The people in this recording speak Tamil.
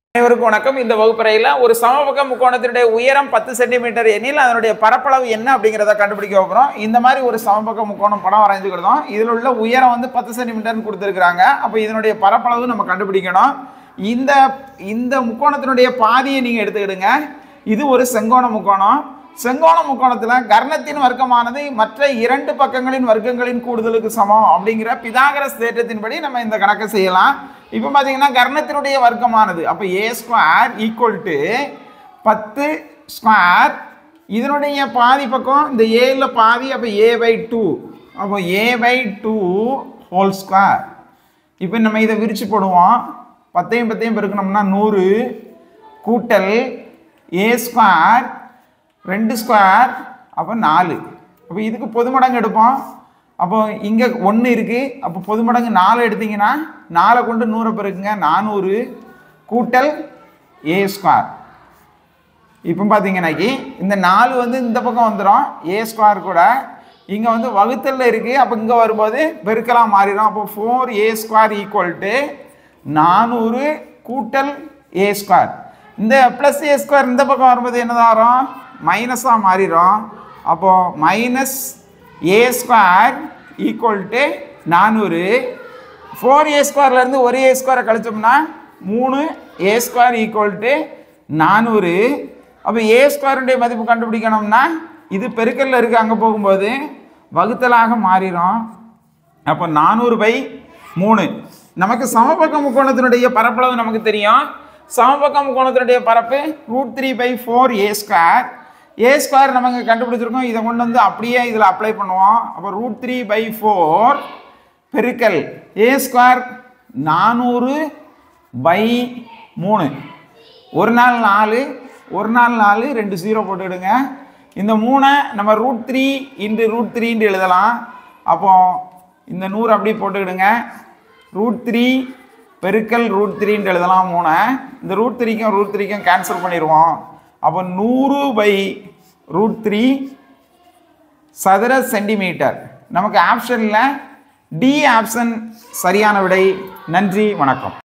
அனைவருக்கும் வணக்கம் இந்த வகுப்பறையில் ஒரு சமபக்க முக்கோணத்தினுடைய உயரம் பத்து சென்டிமீட்டர் எனில் அதனுடைய பரப்பளவு என்ன அப்படிங்கிறத கண்டுபிடிக்க போகிறோம் இந்த மாதிரி ஒரு சமபக்க முக்கோணம் படம் வரைஞ்சுக்கிட்டோம் இதில் உள்ள உயரம் வந்து பத்து சென்டிமீட்டர்னு கொடுத்துருக்குறாங்க அப்போ இதனுடைய பரப்பளவு நம்ம கண்டுபிடிக்கணும் இந்த இந்த முக்கோணத்தினுடைய பாதியை நீங்கள் எடுத்துக்கிடுங்க இது ஒரு செங்கோண முக்கோணம் செங்கோண முக்கோணத்தில் கர்ணத்தின் வர்க்கமானது மற்ற இரண்டு பக்கங்களின் வர்க்கங்களின் கூடுதலுக்கு சமம் அப்படிங்கிற பிதாகரஸ் தேற்றத்தின்படி நம்ம இந்த கணக்கை செய்யலாம் இப்போ பார்த்தீங்கன்னா கர்ணத்தினுடைய வர்க்கமானது அப்போ ஏ ஸ்கொயர் ஈக்குவல் டு பத்து ஸ்கொயர் இதனுடைய பாதி பக்கம் இந்த ஏல பாதி அப்போ ஏ பை டூ அப்போ A by two whole square இப்போ நம்ம இதை விரிச்சு போடுவோம் பத்தையும் பத்தையும் பெருக்கணும்னா நூறு கூட்டல் ஏ ஸ்கொயர் ரெண்டு ஸ்கொயர் அப்போ நாலு அப்போ இதுக்கு பொது மடங்கு எடுப்போம் அப்போ இங்கே ஒன்று இருக்குது அப்போ பொது மடங்கு நாலு எடுத்தீங்கன்னா நாலை கொண்டு நூறை பெருக்குங்க நானூறு கூட்டல் ஏ ஸ்கொயர் இப்போ பார்த்தீங்கன்னாக்கி இந்த நாலு வந்து இந்த பக்கம் வந்துடும் ஏ ஸ்கொயர் கூட இங்கே வந்து வகுத்தலில் இருக்குது அப்போ இங்கே வரும்போது பெருக்கலாம் மாறிடும் அப்போ four A square equal to நானூறு கூட்டல் ஏ ஸ்கொயர் இந்த ப்ளஸ் ஏ ஸ்கொயர் இந்த பக்கம் வரும்போது என்னதான் வரும் மைனஸாக மாறிடும் அப்போது minus A square equal to நானூறு ஃபோர் ஏ ஸ்கொயர்லேருந்து ஒரு ஏ ஸ்கொயரை கழிச்சோம்னா மூணு ஏ ஸ்கொயர் ஈக்குவல் டு நானூறு அப்போ ஏ ஸ்கொயருடைய மதிப்பு கண்டுபிடிக்கணும்னா இது பெருக்கல்ல இருக்குது அங்கே போகும்போது வகுத்தலாக மாறிடும் அப்போ நானூறு பை மூணு நமக்கு சமபக்க முக்கோணத்தினுடைய பரப்பளவு நமக்கு தெரியும் சமபக்க முக்கோணத்தினுடைய பரப்பு root three by four A square A square நமக்கு கண்டுபிடிச்சிருக்கோம் இதை கொண்டு வந்து அப்படியே இதில் அப்ளை பண்ணுவோம் அப்போ ரூட் த்ரீ பை ஃபோர் பெருக்கல் ஏ ஸ்கொயர் நானூறு பை மூணு ஒரு நாள் நாலு ஒரு நாள் நாலு ரெண்டு ஜீரோ போட்டுக்கிடுங்க இந்த மூணை நம்ம ரூட் த்ரீ இன்ட்டு ரூட் த்ரீன்ட்டு எழுதலாம் அப்போ இந்த நூறு அப்படி போட்டுக்கிடுங்க ரூட் த்ரீ பெருக்கல் ரூட் த்ரீன்ட்டு எழுதலாம் மூணை இந்த ரூட் த்ரீக்கும் ரூட் த்ரீக்கும் கேன்சல் பண்ணிடுவோம் அப்போ நூறு பை ரூட் த்ரீ சதுர சென்டிமீட்டர் நமக்கு ஆப்ஷனில் டி ஆப்ஷன் சரியான விடை நன்றி வணக்கம்